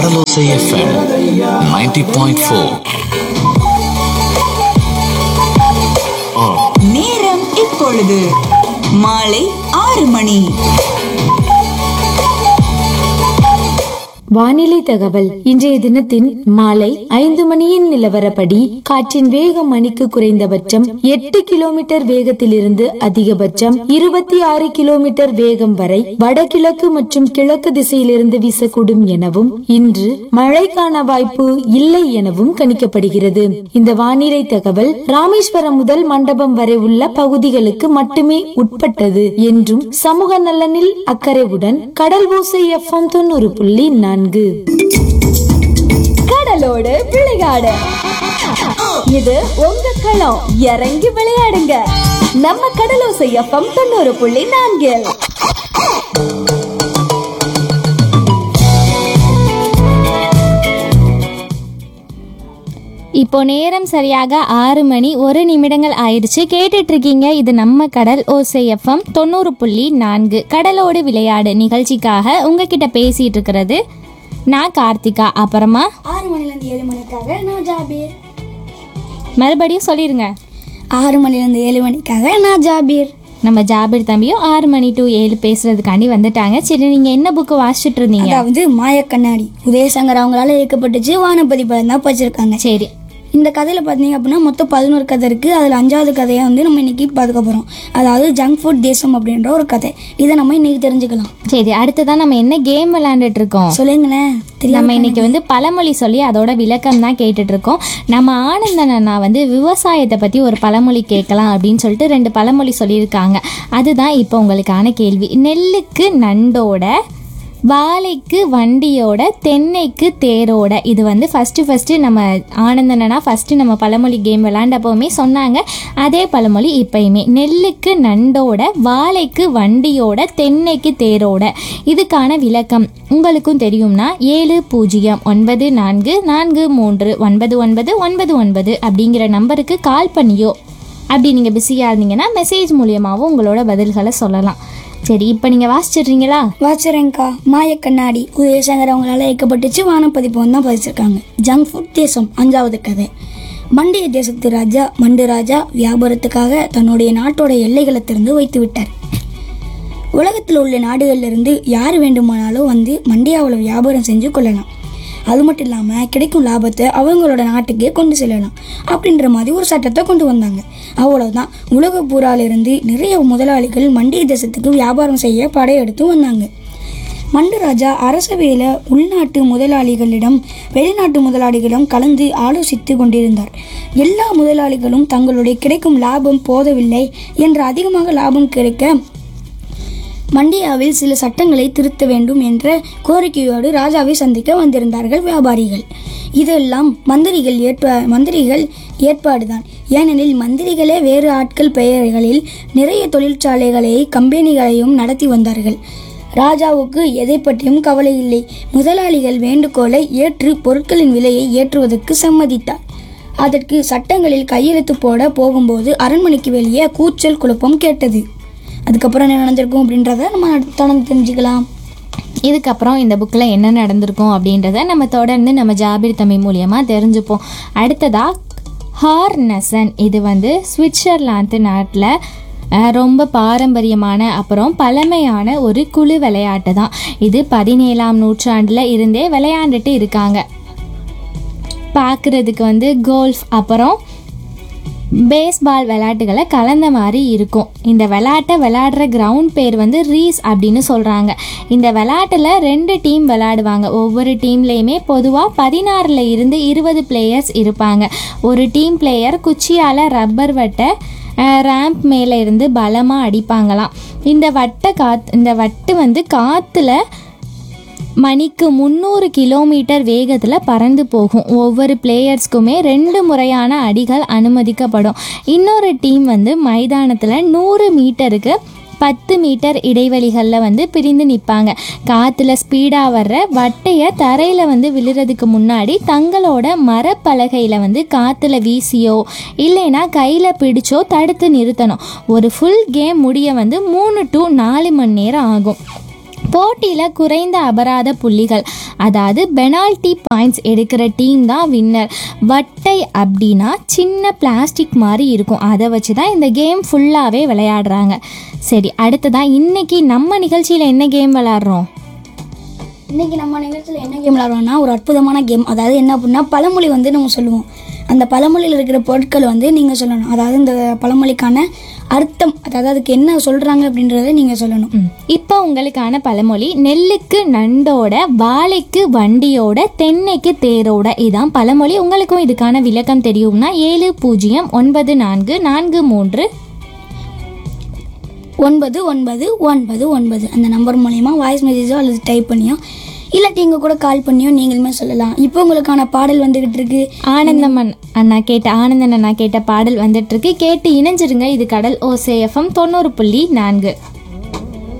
கடலோசை FM 90.4 நேரம் இப்பொழுது மாலை ஆறு மணி வானிலை தகவல் இன்றைய தினத்தின் மாலை ஐந்து மணியின் நிலவரப்படி காற்றின் வேகம் மணிக்கு குறைந்தபட்சம் எட்டு கிலோமீட்டர் வேகத்திலிருந்து அதிகபட்சம் இருபத்தி ஆறு கிலோமீட்டர் வேகம் வரை வடகிழக்கு மற்றும் கிழக்கு திசையிலிருந்து வீசக்கூடும் எனவும் இன்று மழைக்கான வாய்ப்பு இல்லை எனவும் கணிக்கப்படுகிறது இந்த வானிலை தகவல் ராமேஸ்வரம் முதல் மண்டபம் வரை உள்ள பகுதிகளுக்கு மட்டுமே உட்பட்டது என்றும் சமூக நலனில் அக்கறைவுடன் கடல் ஓசை எஃப்எம் தொண்ணூறு புள்ளி நான்கு கடலோடு விளையாடு இது உங்க களம் இறங்கி விளையாடுங்க நம்ம கடலோசை எஃப்எம் தொண்ணூறு புள்ளி நான்கில் இப்போ நேரம் சரியாக ஆறு மணி ஒரு நிமிடங்கள் ஆயிடுச்சு கேட்டுட்டு இருக்கீங்க இது நம்ம கடல் ஓசை எஃப்எம் தொண்ணூறு புள்ளி நான்கு கடலோடு விளையாடு நிகழ்ச்சிக்காக உங்ககிட்ட பேசிட்டு இருக்கிறது நான் கார்த்திகா அப்புறமா ஆறு மணிலேருந்து ஏழு மணிக்காக நான் ஜாபீர் மறுபடியும் சொல்லிருங்க ஆறு மணிலேருந்து ஏழு மணிக்காக நான் ஜாபீர் நம்ம ஜாபிர் தம்பியும் ஆறு மணி டு ஏழு பேசுறதுக்காண்டி வந்துட்டாங்க சரி நீங்க என்ன புக்கு வாசிச்சுட்டு இருந்தீங்க அதாவது மாயக்கண்ணாடி உதயசங்கர் அவங்களால இயக்கப்பட்டுச்சு வானபதி படம் தான் படிச்சிருக்காங்க சரி இந்த கதையில் பார்த்தீங்க அப்படின்னா மொத்தம் பதினோரு கதை இருக்குது அதில் அஞ்சாவது கதையை வந்து நம்ம இன்னைக்கு பார்க்க போகிறோம் அதாவது ஜங்க் ஃபுட் தேசம் அப்படின்ற ஒரு கதை இதை நம்ம இன்னைக்கு தெரிஞ்சுக்கலாம் சரி அடுத்ததான் நம்ம என்ன கேம் விளையாண்டுட்டு இருக்கோம் சொல்லுங்களேன் தெரியாம நம்ம இன்னைக்கு வந்து பழமொழி சொல்லி அதோட விளக்கம் தான் கேட்டுட்டு இருக்கோம் நம்ம ஆனந்தன் அண்ணா வந்து விவசாயத்தை பத்தி ஒரு பழமொழி கேட்கலாம் அப்படின்னு சொல்லிட்டு ரெண்டு பழமொழி சொல்லியிருக்காங்க அதுதான் இப்போ உங்களுக்கான கேள்வி நெல்லுக்கு நண்டோட வாழைக்கு வண்டியோட தென்னைக்கு தேரோட இது வந்து ஃபஸ்ட்டு ஃபஸ்ட்டு நம்ம ஆனந்தனா ஃபஸ்ட்டு நம்ம பழமொழி கேம் விளாண்டப்போவுமே சொன்னாங்க அதே பழமொழி இப்பயுமே நெல்லுக்கு நண்டோட வாழைக்கு வண்டியோட தென்னைக்கு தேரோட இதுக்கான விளக்கம் உங்களுக்கும் தெரியும்னா ஏழு பூஜ்ஜியம் ஒன்பது நான்கு நான்கு மூன்று ஒன்பது ஒன்பது ஒன்பது ஒன்பது அப்படிங்கிற நம்பருக்கு கால் பண்ணியோ அப்படி நீங்கள் பிஸியாக இருந்தீங்கன்னா மெசேஜ் மூலியமாகவும் உங்களோட பதில்களை சொல்லலாம் சரி இப்போ நீங்கள் வாசிச்சிடுறீங்களா வாச்சரேங்கா மாயக்கண்ணாடி உதயசங்கர் அவங்களால இயக்கப்பட்டுச்சு வானப்பதிப்பு தான் பதிச்சிருக்காங்க ஜங்க் ஃபுட் தேசம் அஞ்சாவது கதை மண்டிய தேசத்து ராஜா மண்டு ராஜா வியாபாரத்துக்காக தன்னுடைய நாட்டோட எல்லைகளை திறந்து வைத்து விட்டார் உலகத்தில் உள்ள நாடுகள்ல இருந்து யார் வேண்டுமானாலும் வந்து மண்டியாவில் வியாபாரம் செஞ்சு கொள்ளலாம் அது மட்டும் இல்லாமல் கிடைக்கும் லாபத்தை அவங்களோட நாட்டுக்கே கொண்டு செல்லலாம் அப்படின்ற மாதிரி ஒரு சட்டத்தை கொண்டு வந்தாங்க அவ்வளவுதான் உலக பூராலிருந்து நிறைய முதலாளிகள் மண்டிய தேசத்துக்கு வியாபாரம் செய்ய படையெடுத்து வந்தாங்க மண்டு ராஜா அரசவையில் உள்நாட்டு முதலாளிகளிடம் வெளிநாட்டு முதலாளிகளிடம் கலந்து ஆலோசித்து கொண்டிருந்தார் எல்லா முதலாளிகளும் தங்களுடைய கிடைக்கும் லாபம் போதவில்லை என்று அதிகமாக லாபம் கிடைக்க மண்டியாவில் சில சட்டங்களை திருத்த வேண்டும் என்ற கோரிக்கையோடு ராஜாவை சந்திக்க வந்திருந்தார்கள் வியாபாரிகள் இதெல்லாம் மந்திரிகள் ஏற்ப மந்திரிகள் ஏற்பாடுதான் ஏனெனில் மந்திரிகளே வேறு ஆட்கள் பெயர்களில் நிறைய தொழிற்சாலைகளை கம்பெனிகளையும் நடத்தி வந்தார்கள் ராஜாவுக்கு எதை பற்றியும் கவலை இல்லை முதலாளிகள் வேண்டுகோளை ஏற்று பொருட்களின் விலையை ஏற்றுவதற்கு சம்மதித்தார் அதற்கு சட்டங்களில் கையெழுத்து போட போகும்போது அரண்மனைக்கு வெளியே கூச்சல் குழப்பம் கேட்டது அதுக்கப்புறம் என்ன நடந்திருக்கும் அப்படின்றத நம்ம தொடர்ந்து தெரிஞ்சுக்கலாம் இதுக்கப்புறம் இந்த புக்கில் என்ன நடந்திருக்கும் அப்படின்றத நம்ம தொடர்ந்து நம்ம ஜாபிர் தம்பி மூலியமாக தெரிஞ்சுப்போம் அடுத்ததா ஹார்னசன் இது வந்து சுவிட்சர்லாந்து நாட்டில் அஹ், ரொம்ப பாரம்பரியமான அப்புறம் பழமையான ஒரு குழு விளையாட்டு தான் இது பதினேழாம் நூற்றாண்டில் இருந்தே விளையாண்டுட்டு இருக்காங்க பார்க்குறதுக்கு வந்து கோல்ஃப் அப்புறம் பேஸ்பால் விளையாட்டுகளை கலந்த மாதிரி இருக்கும் இந்த விளையாட்டை விளையாடுற கிரவுண்ட் பேர் வந்து ரீஸ் அப்படின்னு சொல்கிறாங்க இந்த விளையாட்டில் ரெண்டு டீம் விளையாடுவாங்க ஒவ்வொரு டீம்லேயுமே பொதுவாக பதினாறில் இருந்து இருபது பிளேயர்ஸ் இருப்பாங்க ஒரு டீம் பிளேயர் குச்சியால் ரப்பர் வட்டை ரேம்ப் மேலே இருந்து பலமாக அடிப்பாங்களாம் இந்த வட்டை காத் இந்த வட்டு வந்து காற்றுல மணிக்கு முந்நூறு கிலோமீட்டர் வேகத்தில் பறந்து போகும் ஒவ்வொரு பிளேயர்ஸ்க்குமே ரெண்டு முறையான அடிகள் அனுமதிக்கப்படும் இன்னொரு டீம் வந்து மைதானத்தில் நூறு மீட்டருக்கு பத்து மீட்டர் இடைவெளிகளில் வந்து பிரிந்து நிற்பாங்க காற்றுல ஸ்பீடாக வர்ற வட்டையை தரையில் வந்து விழுறதுக்கு முன்னாடி தங்களோட மரப்பலகையில் வந்து காற்றுல வீசியோ இல்லைன்னா கையில் பிடிச்சோ தடுத்து நிறுத்தணும் ஒரு ஃபுல் கேம் முடிய வந்து மூணு டு நாலு மணி நேரம் ஆகும் போட்டியில் குறைந்த அபராத புள்ளிகள் அதாவது பெனால்டி பாயிண்ட்ஸ் எடுக்கிற டீம் தான் வின்னர் வட்டை அப்படின்னா சின்ன பிளாஸ்டிக் மாதிரி இருக்கும் அதை வச்சு தான் இந்த கேம் ஃபுல்லாகவே விளையாடுறாங்க சரி அடுத்ததான் இன்னைக்கு நம்ம நிகழ்ச்சியில் என்ன கேம் விளையாடுறோம் இன்னைக்கு நம்ம நிகழ்ச்சியில் என்ன கேம் விளாடுறோம்னா ஒரு அற்புதமான கேம் அதாவது என்ன அப்படின்னா பழமொழி வந்து நம்ம சொல்லுவோம் அந்த பழமொழியில் இருக்கிற பொருட்கள் வந்து நீங்கள் சொல்லணும் அதாவது இந்த பழமொழிக்கான அர்த்தம் அதாவது அதுக்கு என்ன சொல்கிறாங்க அப்படின்றத நீங்கள் சொல்லணும் ம். இப்போ உங்களுக்கான பழமொழி நெல்லுக்கு நண்டோட வாழைக்கு வண்டியோட தென்னைக்கு தேரோட இதான் பழமொழி உங்களுக்கும் இதுக்கான விளக்கம் தெரியும்னா ஏழு பூஜ்ஜியம் ஒன்பது நான்கு நான்கு மூன்று ஒன்பது ஒன்பது ஒன்பது ஒன்பது அந்த நம்பர் மூலயமா வாய்ஸ் மெசேஜோ அல்லது டைப் பண்ணியோ இல்லாட்டி இங்கே கூட கால் பண்ணியோ நீங்களுமே சொல்லலாம் இப்போ உங்களுக்கான பாடல் வந்துகிட்டு இருக்கு ஆனந்தம் அண்ணா- அண்ணா கேட்ட ஆனந்தன் அண்ணா கேட்ட பாடல் வந்துட்டு இருக்கு கேட்டு இணைஞ்சிருங்க இது கடல் ஓசேஎஃப்எம் தொண்ணூறு புள்ளி நான்கு